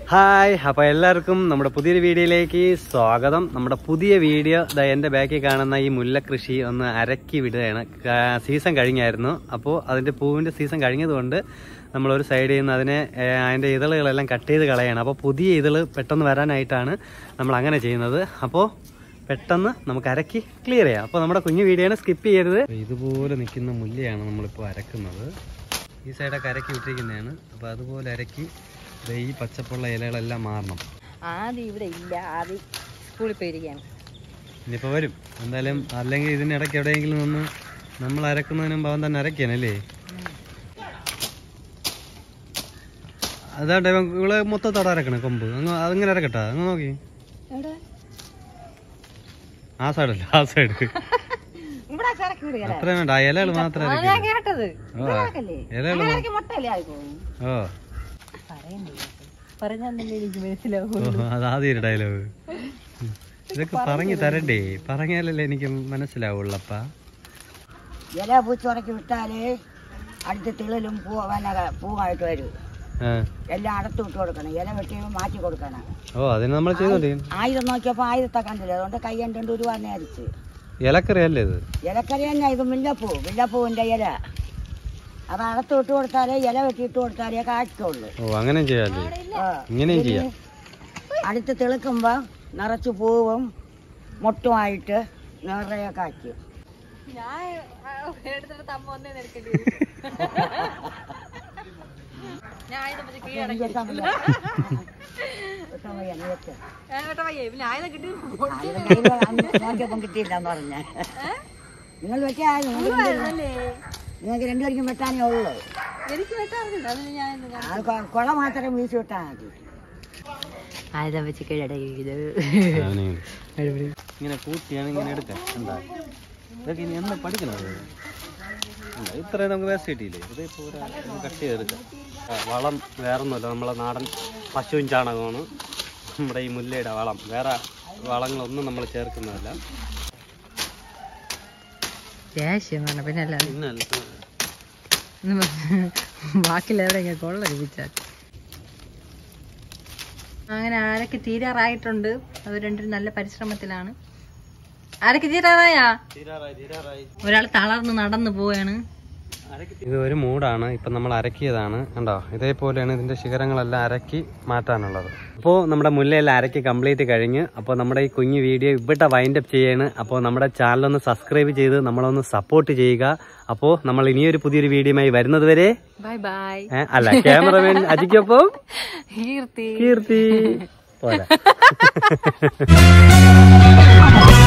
Hi അപ്പോൾ എല്ലാവർക്കും നമ്മുടെ പുതിയൊരു വീഡിയോയിലേക്ക് സ്വാഗതം നമ്മുടെ പുതിയ വീഡിയോ ദാ എൻ്റെ ബാക്കിൽ കാണുന്ന ഈ മുല്ല കൃഷി ഒന്ന് അരക്കി വിടുകയാണ് കാ- സീസൺ കഴിഞ്ഞായിരുന്നു അപ്പോൾ അതിൻ്റെ പൂവിൻ്റെ സീസൺ കഴിഞ്ഞതുകൊണ്ട് നമ്മളൊരു സൈഡിൽ നിന്ന് അതിനെ ഏ, അതിൻ്റെ ഇതളുകളെല്ലാം കട്ട് ചെയ്ത് കളയാണ് അപ്പോൾ പുതിയ ഇതള് പെട്ടെന്ന് വരാനായിട്ടാണ് നമ്മൾ അങ്ങനെ ചെയ്യുന്നത് അപ്പോൾ പെട്ടെന്ന് നമുക്ക് അരക്കി ക്ലിയർ ചെയ്യാം അപ്പോൾ നമ്മുടെ കുഞ്ഞു വീഡിയോനെ സ്കിപ്പ് ചെയ്യരുത് ഇതുപോലെ നിൽക്കുന്ന മുല്ലയാണ് നമ്മളിപ്പോൾ അരക്കുന്നത് ഈ സൈഡൊക്കെ അരക്കി വിട്ടിരിക്കുന്നതാണ് അപ്പോൾ അതുപോലെ അരക്കി ദേ ഈ പച്ചപ്പുള്ള ഇലകളെല്ലാം മാറണം ആദ്യം ഇവിടെ ഇല്ല ആദ്യം സ്കൂളിൽ പോയിരിക്കുകയാണ് ഇനിയിപ്പോൾ വരും എന്തായാലും അല്ലെങ്കിൽ ഇതിനിടയ്ക്ക് എവിടെയെങ്കിലും നിന്ന് നമ്മൾ അരക്കുന്നതിന് മുമ്പ് അവൻ തന്നെ അരക്കാനല്ലേ അതാണ്ട് ഇവൻ ഇവള് മൊത്തത്തോടെ അരക്കണം കൊമ്പ് അങ്ങ് അതിങ്ങനെ അരക്കട്ടാ അങ്ങ് നോക്കി എവിടെ ആ സൈഡല്ല ആ സൈഡ് ഇവിടെ ചരക്ക് വിടുകയല്ലേ അത്രയും വേണ്ട ആ ഇലകൾ മാത്രം ആ, അരക്കി ഞാൻ കേട്ടത് ഓ ഇലകൾ അങ്ങനെയാണെങ്കിൽ മുട്ടല്ലേ ആയിപ്പോകും ഓ പറഞ്ഞല്ലേ എനിക്ക് മനസ്സിലാവും ഓ അതാദ്യം ഡയലോഗ് ഇതൊക്കെ പറഞ്ഞു തരണ്ടേ പറഞ്ഞാലല്ലേ എനിക്ക് മനസ്സിലാവുള്ളപ്പാ ഇല പൂച്ചുറക്കി വിട്ടാല് അടുത്ത് തിളിലും പൂ പിന്നെ പൂവായിട്ട് വരും ആ. എല്ലാം അടത്ത് വിട്ട് കൊടുക്കണം ഇല വെട്ടി മാറ്റി കൊടുക്കണം ഓ അതിന് നമ്മൾ ചെയ്തോണ്ടിരിക്കും ആയിരം നോക്കിയപ്പോൾ ആയിരത്തെ കണ്ടില്ല അതുകൊണ്ട് കൈ രണ്ട് രൂപ നേരിച്ച് ഇലക്കറി അല്ലേ ഇത് ഇലക്കറി തന്നെ ഇത് മുല്ലപ്പൂ മുല്ലപ്പൂവിൻ്റെ ഇല അത് അടത്ത് വിട്ട് കൊടുത്താലേ ഇല വെട്ടിയിട്ട് കൊടുത്താലേ കായ്ക്കുള്ളൂ ഓ അങ്ങനെ ചെയ്യാല്ലേ ആ. ഇങ്ങനെയും ചെയ്യാം അടുത്ത് തിളക്കുമ്പോൾ നിറച്ച് പൂവും മുട്ടുമായിട്ട് നിറയെ കായ്ക്കും ഞാൻ എടുത്തിട്ട് തമ്മ ഒന്നേ നിൽക്കേണ്ടി ഞാൻ ആയുധം വെച്ച് കീഴടക്കി പിന്നെ ആയുധം കിട്ടി നോക്കിയപ്പം കിട്ടിയില്ലെന്ന് പറഞ്ഞ നിങ്ങൾ വെച്ചാൽ നിങ്ങൾക്ക് രണ്ടുപേർക്കും വെട്ടാനേ ഉള്ളൂ എനിക്ക് വെട്ടാറില്ല അതിന് ഞാൻ എന്ത് അത് കൊ- കുള മാത്രം വീശി വിട്ടാൽ മതി ആയുധം വെച്ച് കീഴടക്കിയത് ഇങ്ങനെ കൂട്ടിയാണ് ഇങ്ങനെ എടുക്കാൻ എന്താ ഇതൊക്കെ ഇനി എന്താ പഠിക്കണത് എന്താ ഇത്രയും നമുക്ക് വേസ്റ്റ് കിട്ടിയില്ലേ ഇത് പൂര കട്ട് ചെയ്തെടുക്കാം ആ, വളം വേറൊന്നുമല്ല നമ്മളെ നാടൻ പശുവും ചാണകമാണ് നമ്മുടെ ഈ മുല്ലയുടെ വളം വേറെ വളങ്ങളൊന്നും നമ്മൾ ചേർക്കുന്നതല്ല ദേഷ്യമാണ് പിന്നെ അല്ല പിന്നെ ബാക്കിയുള്ള എവിടെയെങ്കിലും കൊള്ളടിപ്പിച്ചാൽ അങ്ങനെ ആരൊക്കെ തീരാറായിട്ടുണ്ട് അവർ രണ്ടും നല്ല പരിശ്രമത്തിലാണ് ആരൊക്കെ തീരാറായാ തീരാറായി തീരാറായി ഒരാൾ തളർന്ന് നടന്നു പോവാണ് ഇത് ഒരു മൂടാണ് ഇപ്പം നമ്മൾ അരക്കിയതാണ് കണ്ടോ ഇതേപോലെയാണ് ഇതിന്റെ ശിഖരങ്ങളെല്ലാം അരക്കി മാറ്റാനുള്ളത് അപ്പോൾ നമ്മുടെ മുല്ലയെല്ലാം അരക്കി കംപ്ലീറ്റ് കഴിഞ്ഞ് അപ്പോൾ നമ്മുടെ ഈ കുഞ്ഞു വീഡിയോ ഇവിടെ വൈൻഡ് അപ്പ് ചെയ്യാണ് അപ്പോൾ നമ്മുടെ ചാനലൊന്ന് സബ്സ്ക്രൈബ് ചെയ്ത് നമ്മളൊന്ന് സപ്പോർട്ട് ചെയ്യുക അപ്പോൾ നമ്മൾ ഇനിയൊരു പുതിയൊരു വീഡിയോയുമായി വരുന്നത് വരെ ബൈ ബൈ ഏ, അല്ല ക്യാമറമാൻ അജിക്കൊപ്പം കീർത്തി കീർത്തി പോരാ